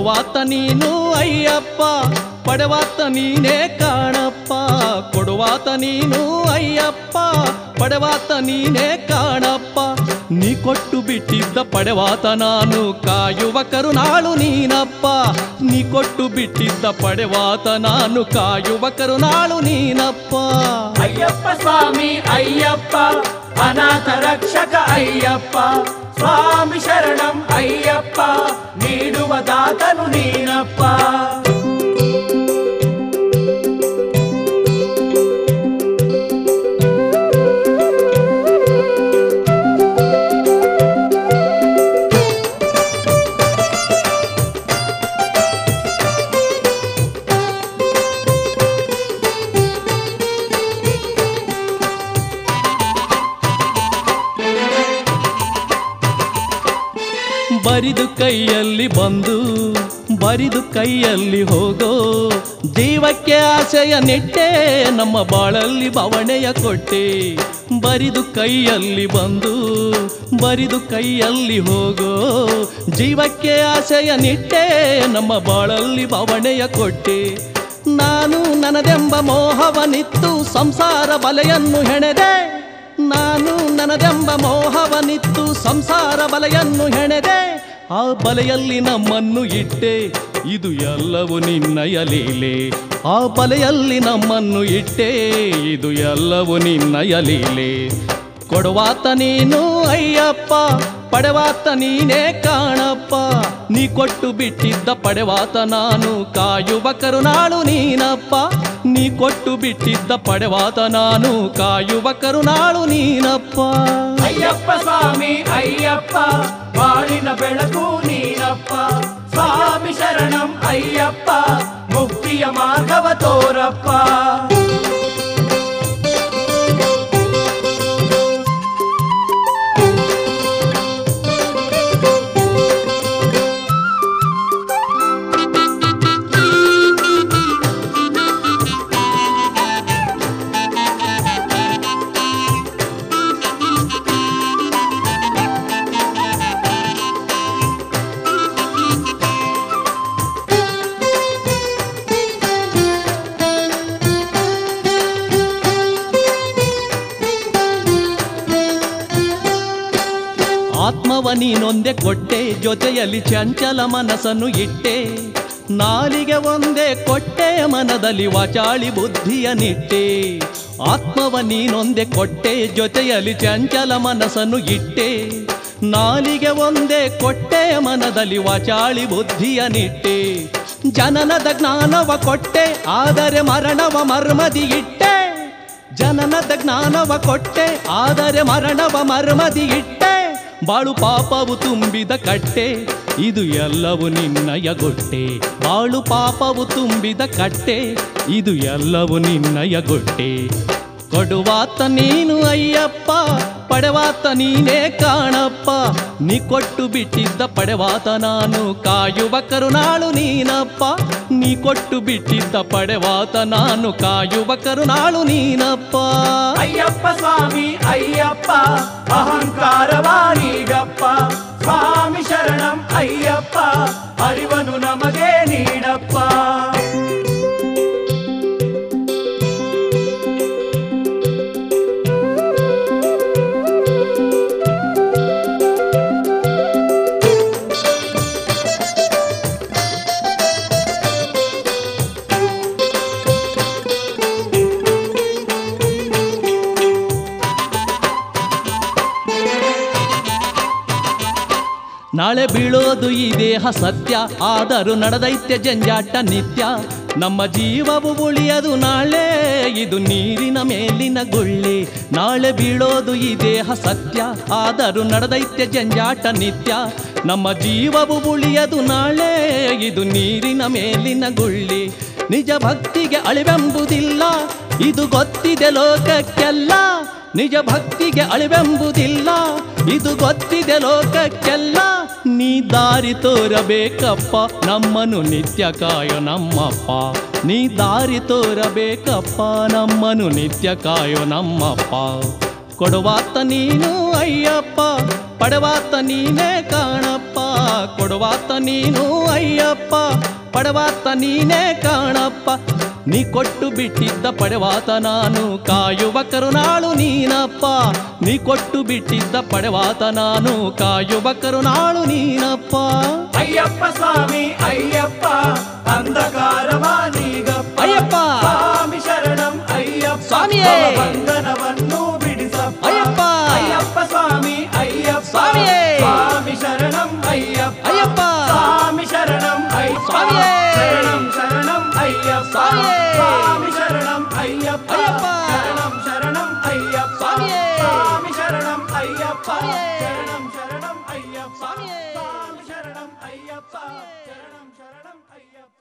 ಕೊಡುವಾತ ನೀನು ಅಯ್ಯಪ್ಪ ಪಡೆವಾತ ನೀನೇ ಕಾಣಪ್ಪ ಕೊಡುವಾತ ನೀನು ಅಯ್ಯಪ್ಪ ಪಡೆವಾತ ನೀನೇ ಕಾಣಪ್ಪ ನೀ ಕೊಟ್ಟು ಬಿಟ್ಟಿದ್ದ ಪಡೆವಾತ ನಾನು ಕಾಯುವ ಕರುನಾಳು ನೀನಪ್ಪ ನೀ ಕೊಟ್ಟು ಬಿಟ್ಟಿದ್ದ ಪಡೆವಾತ ನಾನು ಕಾಯುವ ಕರುನಾಳು ನೀನಪ್ಪ ಅಯ್ಯಪ್ಪ ಸ್ವಾಮಿ ಅಯ್ಯಪ್ಪ ಅನಾಥ ರಕ್ಷಕ ಅಯ್ಯಪ್ಪ ಸ್ವಾಮಿ ಶರಣಂ ಅಯ್ಯಪ್ಪ ನೀಡುವ ದಾತನು ನೀನಪ್ಪ ಬರಿದು ಕೈಯಲ್ಲಿ ಬಂದು ಬರಿದು ಕೈಯಲ್ಲಿ ಹೋಗೋ ಜೀವಕ್ಕೆ ಆಸೆಯ ನೆಟ್ಟೆ ನಮ್ಮ ಬಾಳಲ್ಲಿ ಬವಣೆಯ ಕೊಟ್ಟೆ ಬರಿದು ಕೈಯಲ್ಲಿ ಬಂದು ಬರಿದು ಕೈಯಲ್ಲಿ ಹೋಗೋ ಜೀವಕ್ಕೆ ಆಸೆಯ ನಿಟ್ಟೆ ನಮ್ಮ ಬಾಳಲ್ಲಿ ಬವಣೆಯ ಕೊಟ್ಟೆ ನಾನು ನನದೆಂಬ ಮೋಹವನಿತ್ತು ಸಂಸಾರ ಬಲೆಯನ್ನು ಹೆಣೆದೆ ನಾನು ನನದೆಂಬ ಮೋಹವನಿತ್ತು ಸಂಸಾರ ಬಲೆಯನ್ನು ಹೆಣೆದೆ ಆ ಬಲೆಯಲ್ಲಿ ನಮ್ಮನ್ನು ಇಟ್ಟೆ ಇದು ಎಲ್ಲವೂ ನಿನ್ನಯ ಲೀಲೆ ಆ ಬಲೆಯಲ್ಲಿ ನಮ್ಮನ್ನು ಇಟ್ಟೆ ಇದು ಎಲ್ಲವೂ ನಿನ್ನಯ ಲೀಲೆ ಕೊಡುವಾತ ನೀನು ಅಯ್ಯಪ್ಪ ಪಡೆವಾತ ನೀನೇ ಕಾಣಪ್ಪ ನೀ ಕೊಟ್ಟು ಬಿಟ್ಟಿದ್ದ ಪಡೆವಾತ ನಾನು ಕಾಯುವ ಕರುನಾಳು ನೀನಪ್ಪ ನೀ ಕೊಟ್ಟು ಬಿಟ್ಟಿದ್ದ ಪಡೆವಾತ ನಾನು ಕಾಯುವ ಕರುನಾಳು ನೀನಪ್ಪ ಅಯ್ಯಪ್ಪ ಸ್ವಾಮಿ ಅಯ್ಯಪ್ಪ ಬಾಳಿನ ಬೆಳಕು ನೀನಪ್ಪ ಸ್ವಾಮಿ ಶರಣಂ ಅಯ್ಯಪ್ಪ ಮುಕ್ತಿಯ ಮಾರ್ಗವ ತೋರಪ್ಪ ಆತ್ಮವ ನೀನೊಂದೇ ಕೊಟ್ಟೆ ಜೊತೆಯಲ್ಲಿ ಚಂಚಲ ಮನಸ್ಸನ್ನು ಇಟ್ಟೆ ನಾಲಿಗೆ ಒಂದೇ ಕೊಟ್ಟೆ ಮನದಲ್ಲಿ ವಾಚಾಳಿ ಬುದ್ಧಿಯ ನಿಟ್ಟೆ ಆತ್ಮವ ನೀನೊಂದೇ ಕೊಟ್ಟೆ ಜೊತೆಯಲ್ಲಿ ಚಂಚಲ ಮನಸ್ಸನ್ನು ಇಟ್ಟೆ ನಾಲಿಗೆ ಒಂದೇ ಕೊಟ್ಟೆ ಮನದಲ್ಲಿ ವಾಚಾಳಿ ಬುದ್ಧಿಯ ನಿಟ್ಟೆ ಜನನದ ಜ್ಞಾನವ ಕೊಟ್ಟೆ ಆದರೆ ಮರಣವ ಮರ್ಮದಿ ಇಟ್ಟೆ ಜನನದ ಜ್ಞಾನವ ಕೊಟ್ಟೆ ಆದರೆ ಮರಣವ ಮರ್ಮದಿ ಇಟ್ಟೆ ಬಾಳು ಪಾಪವು ತುಂಬಿದ ಕಟ್ಟೆ ಇದು ಎಲ್ಲವೂ ನಿನ್ನಯ ಗೊಟ್ಟೆ ಬಾಳು ಪಾಪವು ತುಂಬಿದ ಕಟ್ಟೆ ಇದು ಎಲ್ಲವೂ ನಿನ್ನಯ ಗೊಟ್ಟೆ ಕೊಡುವಾತ ನೀನು ಅಯ್ಯಪ್ಪ ಪಡೆವಾತ ನೀನೇ ಕಾಣಪ್ಪ ನೀ ಕೊಟ್ಟು ಬಿಟ್ಟಿದ್ದ ಪಡೆವಾತ ನಾನು ಕಾಯುವ ಕರುನಾಳು ನೀನಪ್ಪ ನೀ ಕೊಟ್ಟು ಬಿಟ್ಟಿದ್ದ ಪಡೆವಾತ ನಾನು ಕಾಯುವ ಕರುನಾಳು ನೀನಪ್ಪ ಅಯ್ಯಪ್ಪ ಸ್ವಾಮಿ ಅಯ್ಯಪ್ಪ ಅಹಂಕಾರವಾನೀಗಪ್ಪ ಸ್ವಾಮಿ ಶರಣಂ ಅಯ್ಯಪ್ಪ ಅರಿವನು ನಮಗೆ ನೀಡಪ್ಪ ನಾಳೆ ಬೀಳೋದು ಈ ದೇಹ ಸತ್ಯ ಆದರೂ ನಡೆದೈತ್ಯ ಜಂಜಾಟ ನಿತ್ಯ ನಮ್ಮ ಜೀವವು ಉಳಿಯದು ನಾಳೆ ಇದು ನೀರಿನ ಮೇಲಿನ ಗುಳ್ಳಿ ನಾಳೆ ಬೀಳೋದು ಈ ದೇಹ ಸತ್ಯ ಆದರೂ ನಡೆದೈತ್ಯ ಜಂಜಾಟ ನಿತ್ಯ ನಮ್ಮ ಜೀವವು ಉಳಿಯದು ನಾಳೆ ಇದು ನೀರಿನ ಮೇಲಿನ ಗುಳ್ಳಿ ನಿಜ ಭಕ್ತಿಗೆ ಅಳಿವೆಂಬುದಿಲ್ಲ ಇದು ಗೊತ್ತಿದೆ ಲೋಕಕ್ಕೆಲ್ಲ ನಿಜ ಭಕ್ತಿಗೆ ಅಳಿವೆಂಬುದಿಲ್ಲ ಇದು ಗೊತ್ತಿದೆ ಲೋಕಕ್ಕೆಲ್ಲ ನೀ ದಾರಿ ತೋರಬೇಕಪ್ಪ ನಮ್ಮನು ನಿತ್ಯ ಕಾಯೋ ನಮ್ಮಪ್ಪ ನೀ ದಾರಿ ತೋರಬೇಕಪ್ಪ ನಮ್ಮನು ನಿತ್ಯ ಕಾಯೋ ನಮ್ಮಪ್ಪ ಕೊಡುವಾತ ನೀನು ಅಯ್ಯಪ್ಪ ಪಡೆವಾತ ನೀನೇ ಕಾಣಪ್ಪ ಕೊಡುವಾತ ನೀನು ಅಯ್ಯಪ್ಪ ಪಡವಾತ ನೀನೇ ಕಾಣಪ್ಪ ನೀ ಕೊಟ್ಟು ಬಿಟ್ಟಿದ್ದ ಪಡೆವಾತ ನಾನು ಕಾಯುವ ಕರುನಾಳು ನೀನಪ್ಪ ನೀ ಕೊಟ್ಟು ಬಿಟ್ಟಿದ್ದ ಪಡೆವಾತ ನಾನು ಕಾಯುವ ಕರುನಾಳು ನೀನಪ್ಪ ಅಯ್ಯಪ್ಪ ಸ್ವಾಮಿ ಅಯ್ಯಪ್ಪ ಅಂಧಕಾರವ ನೀಗಪ್ಪ ಅಯ್ಯಪ್ಪ ಸ್ವಾಮಿ ಶರಣಂ ಅಯ್ಯಪ್ಪ ಸ್ವಾಮಿಯೇ. ಬಂಧನವನ್ನು ಬಿಡಿಸಪ್ಪ ಅಯ್ಯಪ್ಪ. ಅಯ್ಯಪ್ಪ ಸ್ವಾಮಿ ಅಯ್ಯಪ್ಪ ಸ್ವಾಮಿಯೇ. ಸ್ವಾಮಿ ಶರಣಂ ಅಯ್ಯಪ್ಪ ಅಯ್ಯಪ್ಪ. ಸ್ವಾಮಿ ಶರಣಂ ಅಯ್ಯಪ್ಪ ಸ್ವಾಮಿಯೇ. ಶರಣಂ ಶರಣಂ ಅಯ್ಯಪ್ಪ ಸ್ವಾಮಿಯೇ. ಸ್ವಾಮಿ ಶರಣಂ ಅಯ್ಯಪ್ಪ ಅಯ್ಯಪ್ಪ. ಶರಣಂ ಶರಣಂ ಅಯ್ಯಪ್ಪ ಸ್ವಾಮಿಯೇ. ಸ್ವಾಮಿ ಶರಣಂ ಅಯ್ಯಪ್ಪ ಸ್ವಾಮಿಯೇ. ಶರಣಂ ಶರಣಂ ಅಯ್ಯಪ್ಪ ಸ್ವಾಮಿಯೇ. ಸ್ವಾಮಿ ಶರಣಂ ಅಯ್ಯಪ್ಪ ಶರಣಂ ಶರಣಂ ಅಯ್ಯಪ್ಪ